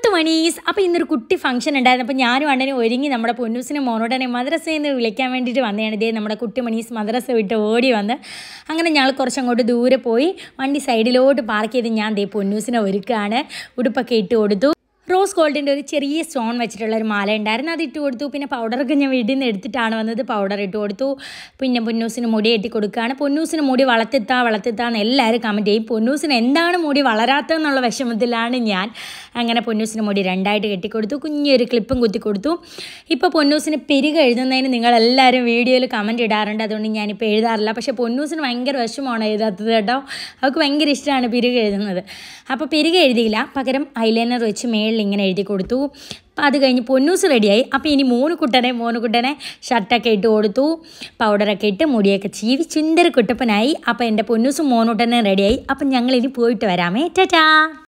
Kuttu monies അപ്പോൾ ഇന്നൊരു കുട്ടി ഫംഗ്ഷൻ ഉണ്ടായിരുന്നു അപ്പോൾ ഞാനും അണ്ണനും ഒരുങ്ങി നമ്മുടെ പൊന്നൂസിനെ മോനോടനെ മദ്രസയിൽ നിന്ന് വിളിക്കാൻ വേണ്ടിയിട്ട് വന്നതാണ് ഇതേ നമ്മുടെ കുട്ടി മണീസ് മദ്രസ വിട്ട് ഓടി വന്ന് അങ്ങനെ ഞങ്ങൾ കുറച്ചങ്ങോട്ട് ദൂരെ പോയി വണ്ടി സൈഡിലോട്ട് പാർക്ക് ചെയ്ത് ഞാൻ ദേ പൊന്നൂസിനെ ഒരുക്കുകയാണ് ഉടുപ്പൊക്കെ ഇട്ട് കൊടുത്തു റോസ് ഗോൾഡിൻ്റെ ഒരു ചെറിയ സ്റ്റോൺ വെച്ചിട്ടുള്ള ഒരു മാല ഉണ്ടായിരുന്നു അത് ഇട്ട് കൊടുത്തു പിന്നെ പൗഡറൊക്കെ ഞാൻ വീട്ടിൽ നിന്ന് എടുത്തിട്ടാണ് വന്നത് പൗഡർ ഇട്ട് കൊടുത്തു പിന്നെ പൊന്നൂസിന് മുടി കെട്ടി കൊടുക്കുകയാണ് പൊന്നൂസിന് മുടി വളർത്തിത്താ വളർത്തിത്താന്ന് എല്ലാവരും കമൻറ്റ് ചെയ്യും പൊന്നൂസിന് എന്താണ് മുടി വളരാത്തതെന്നുള്ള വിഷമത്തിലാണ് ഞാൻ അങ്ങനെ പൊന്നൂസിന് മുടി രണ്ടായിട്ട് കെട്ടിക്കൊടുത്തു കുഞ്ഞൊരു ക്ലിപ്പും കുത്തി കൊടുത്തു ഇപ്പോൾ പൊന്നൂസിന് പെരുക എഴുതുന്നതിന് നിങ്ങളെല്ലാവരും വീഡിയോയിൽ കമൻറ്റ് ഇടാറുണ്ട് അതുകൊണ്ട് ഞാനിപ്പോൾ എഴുതാറില്ല പക്ഷേ പൊന്നൂസിന് ഭയങ്കര വിഷമമാണ് എഴുതാത്തത് കേട്ടോ അവൾക്ക് ഭയങ്കര ഇഷ്ടമാണ് പെരുക എഴുതുന്നത് അപ്പോൾ പെരുക എഴുതിയില്ല പകരം ഐലൈനർ വെച്ച് മേളിൽ ഇങ്ങനെ എഴുതി കൊടുത്തു അപ്പം അത് കഴിഞ്ഞ് പൊന്നൂസ് റെഡിയായി അപ്പോൾ ഇനി മോനുകുട്ടനെ മോനുകുട്ടനെ ഷർട്ടൊക്കെ ഇട്ട് കൊടുത്തു പൗഡറൊക്കെ ഇട്ട് മുടിയൊക്കെ ചീവി ചുന്ദര കുട്ടപ്പനായി അപ്പോൾ എൻ്റെ പൊന്നൂസും മോനുകുട്ടനെ റെഡിയായി അപ്പം ഞങ്ങളിനി പോയിട്ട് വരാമേ ടാറ്റാ